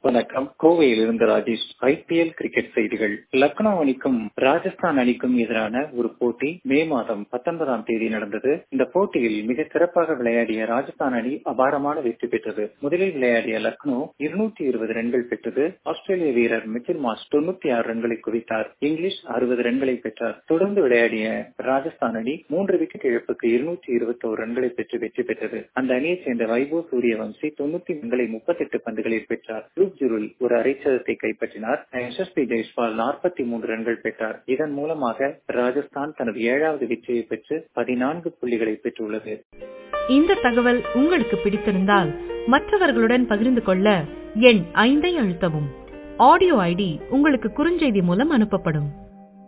வணக்கம் கோவையில் இருந்து ராஜேஷ் ஐபிஎல் கிரிக்கெட் செய்திகள் லக்னோ அணிக்கும் ராஜஸ்தான் அணிக்கும் எதிரான ஒரு போட்டி மே மாதம் பத்தொன்பதாம் தேதி நடந்தது இந்த போட்டியில் மிக சிறப்பாக விளையாடிய ராஜஸ்தான் அணி அபாரமான வெற்றி பெற்றது முதலில் விளையாடிய லக்னோ இருநூற்றி இருபது ரன்கள் பெற்றது ஆஸ்திரேலிய வீரர் மிச்சில் மாஸ் தொண்ணூத்தி ஆறு ரன்களை குவித்தார் இங்கிலீஷ் அறுபது ரன்களை பெற்றார் தொடர்ந்து விளையாடிய ராஜஸ்தான் அணி மூன்று விக்கெட் இழப்புக்கு இருநூற்றி இருபத்தி ஒரு ரன்களை பெற்று வெற்றி பெற்றது அந்த அணியைச் சேர்ந்த வைபவ் சூரியவம்சி தொண்ணூத்தி ரன்களை முப்பத்தி எட்டு பந்துகளில் பெற்றார் ரூப் ஜுருல் ஒரு அரைச்சதத்தை கைப்பற்றினார் யசஸ்வி ஜெய்ஸ்வால் நாற்பத்தி மூன்று ரன்கள் பெற்றார் இதன் மூலமாக ராஜஸ்தான் தனது ஏழாவது வெற்றியை பெற்று பதினான்கு புள்ளிகளை பெற்றுள்ளது இந்த தகவல் உங்களுக்கு பிடித்திருந்தால் மற்றவர்களுடன் பகிர்ந்து கொள்ள எண் ஐந்தை அழுத்தவும் ஆடியோ ஐடி உங்களுக்கு குறுஞ்செய்தி மூலம் அனுப்பப்படும்